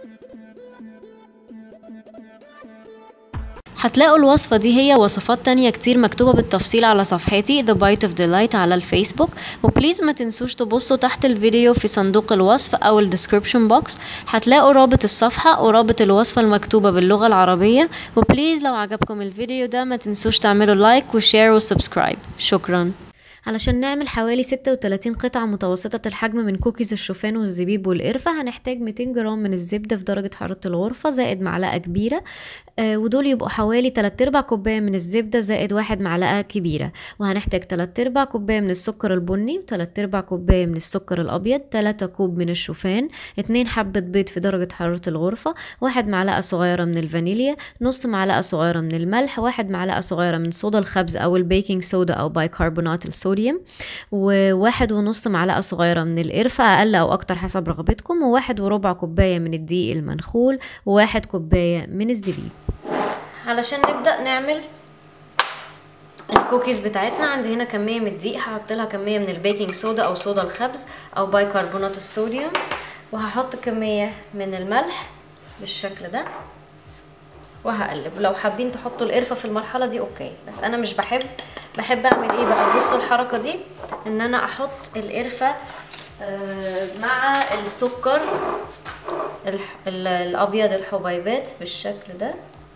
هتلاقوا الوصفة دي هي وصفات تانية كتير مكتوبة بالتفصيل على صفحتي The Bite of Delight على الفيسبوك وبليز ما تنسوش تبصوا تحت الفيديو في صندوق الوصف أو الديسكريبشن بوكس هتلاقوا رابط الصفحة ورابط الوصفة المكتوبة باللغة العربية وبليز لو عجبكم الفيديو ده ما تنسوش تعملوا لايك وشير وسبسكرايب شكرا علشان نعمل حوالي 36 قطعة متوسطة الحجم من كوكيز الشوفان والزبيب والقرفة هنحتاج 200 جرام من الزبدة في درجة حرارة الغرفة زائد معلقة كبيرة آه ودول يبقوا حوالي 3 ارباع كوباية من الزبدة زائد واحد معلقة كبيرة وهنحتاج 3 ارباع كوباية من السكر البني و3 ارباع كوباية من السكر الأبيض 3 كوب من الشوفان 2 حبة بيض في درجة حرارة الغرفة واحد معلقة صغيرة من الفانيليا نص معلقة صغيرة من الملح واحد معلقة صغيرة من صودا الخبز أو البيكنج صودا أو بايكربونات الصوديوم وواحد ونص معلقة صغيرة من القرفة أقل أو أكتر حسب رغبتكم وواحد وربع كوباية من الدقيق المنخول وواحد كوباية من الزبيب علشان نبدأ نعمل الكوكيز بتاعتنا عندي هنا كمية من الدقيق هحط لها كمية من البيكنج صودا أو صودا الخبز أو بايكربونات الصوديوم وهحط كمية من الملح بالشكل ده وهقلب لو حابين تحطوا القرفة في المرحلة دي اوكي بس انا مش بحب بحب اعمل ايه بقى بصوا الحركة دي ان انا احط القرفة آه مع السكر الح... الابيض الحبيبات بالشكل ده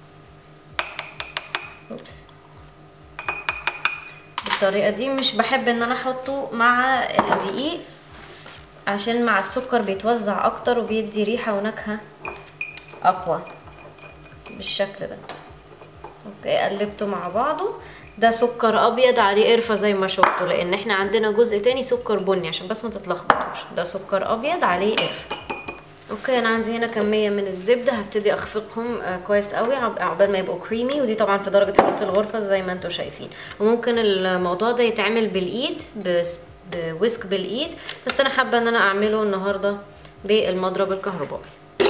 اوبس بالطريقة دي مش بحب ان انا احطه مع الدقيق عشان مع السكر بيتوزع اكتر وبيدي ريحة ونكهة اقوى بالشكل ده اوكي قلبته مع بعضه ده سكر ابيض عليه قرفه زي ما شفتوا لان احنا عندنا جزء تاني سكر بني عشان بس ما تتلخبطوش ده سكر ابيض عليه قرفه اوكي انا عندي هنا كميه من الزبده هبتدي اخفقهم آه كويس قوي عقبال ما يبقوا كريمي ودي طبعا في درجه حراره الغرفه زي ما انتم شايفين وممكن الموضوع ده يتعمل بالايد بويسك بالايد بس انا حابه ان انا اعمله النهارده بالمضرب الكهربائي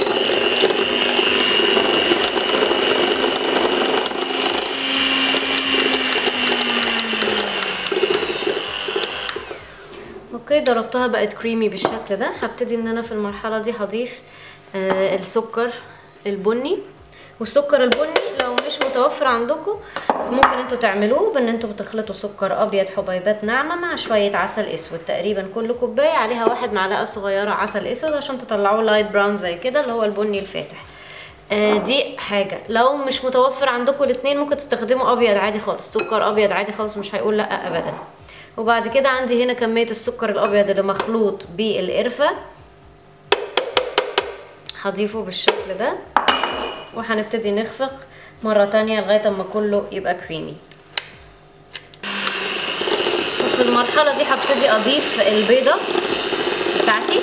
اوكي ضربتها بقت كريمي بالشكل ده هبتدي ان انا في المرحله دي هضيف آه السكر البني والسكر البني لو مش متوفر عندكم ممكن انتوا تعملوه بان انتوا بتخلطوا سكر ابيض حبيبات ناعمه مع شويه عسل اسود تقريبا كل كوبايه عليها واحد معلقه صغيره عسل اسود عشان تطلعوه لايت براون زي كده اللي هو البني الفاتح آه دي حاجه لو مش متوفر عندكم الاثنين ممكن تستخدموا ابيض عادي خالص سكر ابيض عادي خالص مش هيقول لا ابدا وبعد كده عندي هنا كمية السكر الأبيض اللي مخلوط بالقرفة هضيفه بالشكل ده وهنبتدي نخفق مرة تانية لغاية اما كله يبقى كريمي وفي المرحلة دي هبتدي أضيف البيضة بتاعتي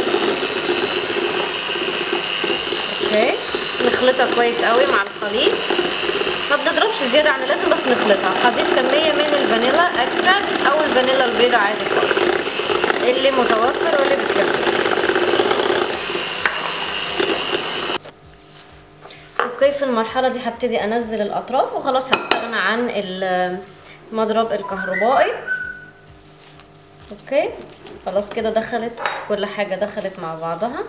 اوكي نخلطها كويس قوي مع الخليط ما بنضربش زياده عن اللازم بس نخلطها هضيف كميه من الفانيلا اكستراكت او الفانيلا البيضاء عادي خالص اللي متوفر واللي بتحبه اوكي في المرحله دي هبتدي انزل الاطراف وخلاص هستغنى عن المضرب الكهربائي اوكي خلاص كده دخلت كل حاجه دخلت مع بعضها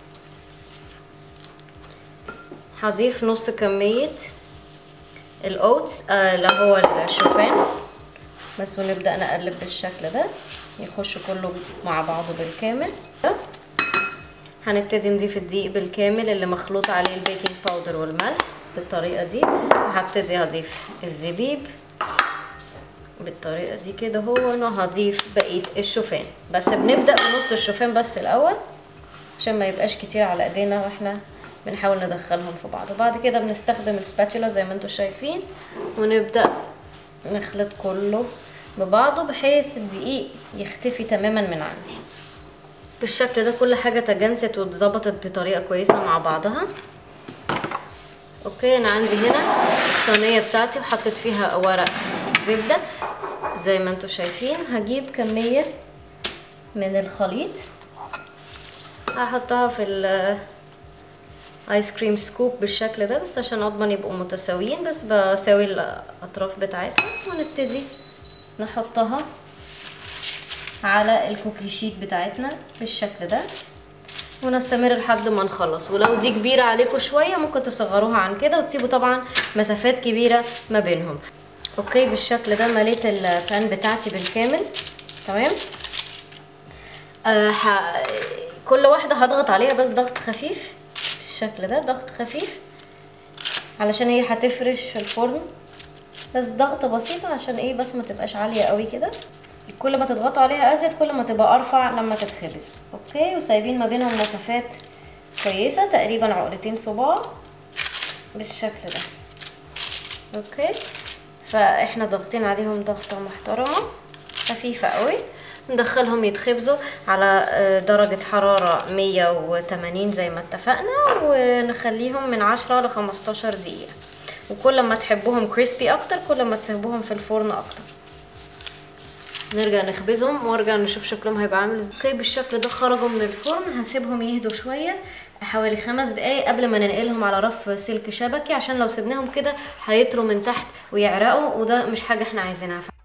هضيف نص كميه الاوتس آه اللي هو الشوفان بس ونبدا نقلب بالشكل ده يخش كله مع بعضه بالكامل هنبتدي نضيف الدقيق بالكامل اللي مخلوط عليه البيكنج باودر والملح بالطريقه دي وهبتدي هضيف الزبيب بالطريقه دي كده هو وهضيف بقيه الشوفان بس بنبدا بنص الشوفان بس الاول عشان ما يبقاش كتير على ايدينا واحنا بنحاول ندخلهم في بعض وبعد كده بنستخدم السباتولا زي ما انتم شايفين ونبدا نخلط كله ببعضه بحيث الدقيق يختفي تماما من عندي بالشكل ده كل حاجه تجانست واتظبطت بطريقه كويسه مع بعضها اوكي انا عندي هنا الصينيه بتاعتي وحطيت فيها ورق زبده زي ما انتم شايفين هجيب كميه من الخليط هحطها في ايس كريم سكوب بالشكل ده بس عشان اضمن يبقوا متساويين بس بساوي الاطراف بتاعتها ونبتدي نحطها على الكوكي شيت بتاعتنا بالشكل ده ونستمر لحد ما نخلص ولو دي كبيرة عليكم شوية ممكن تصغروها عن كده وتسيبوا طبعا مسافات كبيرة ما بينهم اوكي بالشكل ده مليت البان بتاعتي بالكامل تمام أه ح... كل واحدة هضغط عليها بس ضغط خفيف بالشكل ده ضغط خفيف علشان هي هتفرش في الفرن بس ضغطة بسيطة عشان ايه بس ما تبقاش عالية قوي كده كل ما تضغطوا عليها ازيد كل ما تبقى ارفع لما تتخبز اوكي وسايبين ما بينهم مسافات كويسة تقريبا عقلتين صباع بالشكل ده اوكي فاحنا ضاغطين عليهم ضغطة محترمة خفيفة قوي ندخلهم يتخبزوا على درجة حرارة 180 زي ما اتفقنا ونخليهم من 10 ل 15 دقيقة وكل ما تحبوهم كريسبي اكتر كل ما تسيبوهم في الفرن اكتر نرجع نخبزهم وارجع نشوف شكلهم هيبقى عامل ازاي بالشكل ده خرجوا من الفرن هسيبهم يهدوا شويه حوالي خمس دقايق قبل ما ننقلهم على رف سلك شبكي عشان لو سيبناهم كده هيطروا من تحت ويعرقوا وده مش حاجه احنا عايزينها